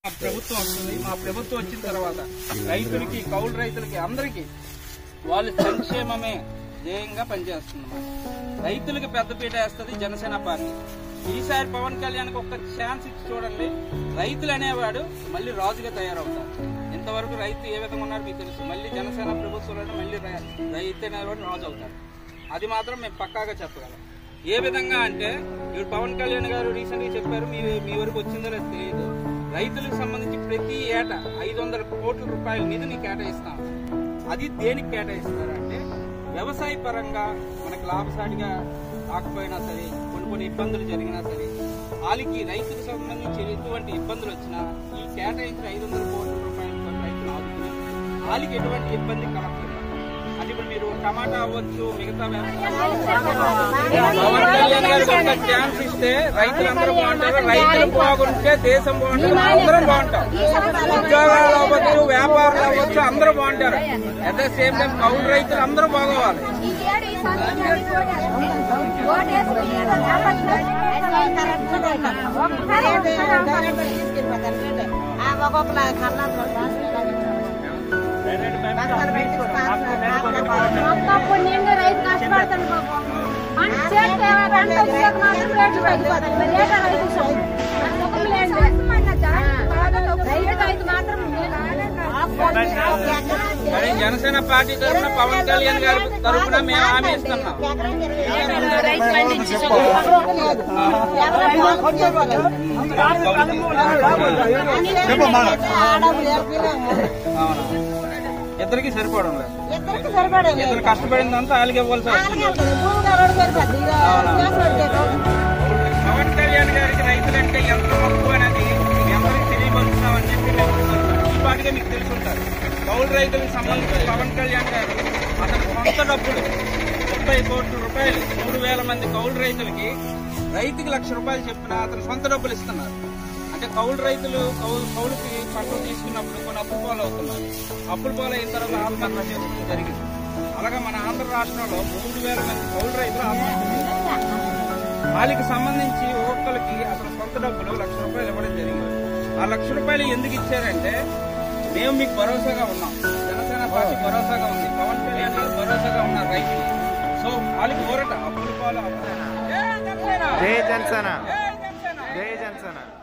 మా ప్రభుత్వం వస్తుంది మా ప్రభుత్వం వచ్చిన తర్వాత రైతులకి కౌలు రైతులకి అందరికీ వాళ్ళ సంక్షేమమే ధ్యేయంగా పనిచేస్తుంది రైతులకి పెద్దపీట వేస్తుంది జనసేన పార్టీ ఈసారి పవన్ కళ్యాణ్కి ఒక్క ఛాన్స్ ఇచ్చి చూడండి రైతులు అనేవాడు మళ్ళీ రాజుగా తయారవుతారు ఇంతవరకు రైతు ఏ విధంగా ఉన్నారో మీకు తెలుసు మళ్ళీ జనసేన ప్రభుత్వంలో మళ్ళీ రై- రైతు అనేవాడు రాజు అవుతాడు అది మాత్రం మేము పక్కాగా చెప్పగలం ఏ విధంగా అంటే ఇప్పుడు పవన్ కళ్యాణ్ గారు రీసెంట్ గా చెప్పారు మీ మీ వరకు వచ్చిందో లేదో తెలియదు రైతులకు సంబంధించి ప్రతి ఏటా ఐదు వందల కోట్ల రూపాయల నిధిని కేటాయిస్తాం అది దేనికి కేటాయిస్తారు అంటే వ్యవసాయ పరంగా మనకు లాభసాటిగా కాకపోయినా సరే కొన్ని కొన్ని ఇబ్బందులు జరిగినా సరే వాళ్ళకి రైతుకు సంబంధించి ఎటువంటి ఇబ్బందులు వచ్చినా ఈ కేటాయించిన ఐదు వందల కోట్ల రూపాయలతో రైతులు ఆదుకుని వాళ్ళకి ఎటువంటి ఇబ్బంది కలగకుండా అంటే ఇప్పుడు మీరు టమాటా అవ్వచ్చు మిగతా పవన్ కళ్యాణ్ గారు కనుక ఛాన్స్ ఇస్తే రైతులందరూ బాగుంటారు రైతులు బాగుంటే దేశం బాగుంటుంది అందరం బాగుంటాం ఉద్యోగాలు అవ్వచ్చు వ్యాపారాలు అవ్వచ్చు అందరూ బాగుంటారు అట్ ద సేమ్ టైం కౌలు రైతులు అందరూ బాగోవాలి ఒక్కొక్కలా అప్పుడు నిండు రైతు కష్టపడతాను బాబు పంట చేస్తే పంట వచ్చాక మాత్రం రేట్లు తగ్గిపోతాయి మరి రేట రైతు సొమ్ము. అది ముఖం లేదు. రైతు రైతు మాత్రం మరి జనసేన పార్టీ తరఫున పవన్ కళ్యాణ్ గారి తరఫున మేము హామీ ఇస్తున్నాం అవును ఇద్దరికి సరిపోవడం లేదు ఇద్దరికి సరిపడే ఇద్దరు కష్టపడిందంతా వాళ్ళకి ఇవ్వాల్సి వస్తుంది పవన్ కళ్యాణ్ గారికి రైతులంటే ఎంత హక్కు అనేది మీ అందరికీ తెలియపరుస్తున్నామని చెప్పి మేము ఈ పాటిగా మీకు తెలుసుంటారు కౌలు రైతులకు సంబంధించి పవన్ కళ్యాణ్ గారు అతని సొంత డబ్బులు ముప్పై కోట్ల రూపాయలు మూడు వేల మంది కౌలు రైతులకి రైతుకి లక్ష రూపాయలు చెప్పిన అతని సొంత డబ్బులు ఇస్తున్నారు అంటే కౌలు రైతులు కౌలు కౌలుకి పంటలు తీసుకున్నప్పుడు కొన్ని అప్పుల పాలు అవుతున్నారు అప్పుల పాలు అయిన తర్వాత ఆత్మహత్య చేసుకోవడం జరిగింది అలాగే మన ఆంధ్ర రాష్ట్రంలో మూడు వేల మంది కౌలు రైతులు ఆత్మహత్య చేసుకున్నారు. వాళ్ళకి సంబంధించి ఒక్కొక్కరికి అసలు సొంత డబ్బులు లక్ష రూపాయలు ఇవ్వడం జరిగింది ఆ లక్ష రూపాయలు ఎందుకు ఇచ్చారంటే మేము మీకు భరోసాగా ఉన్నాం జనసేన పార్టీ భరోసాగా ఉంది పవన్ కళ్యాణ్ గారు భరోసాగా ఉన్నారు రైతులు సో వాళ్ళకి ఊరట అప్పుల పాలు అప్పులు. జై జనసేన! జై జనసేన జై జనసేన! జై జనసేన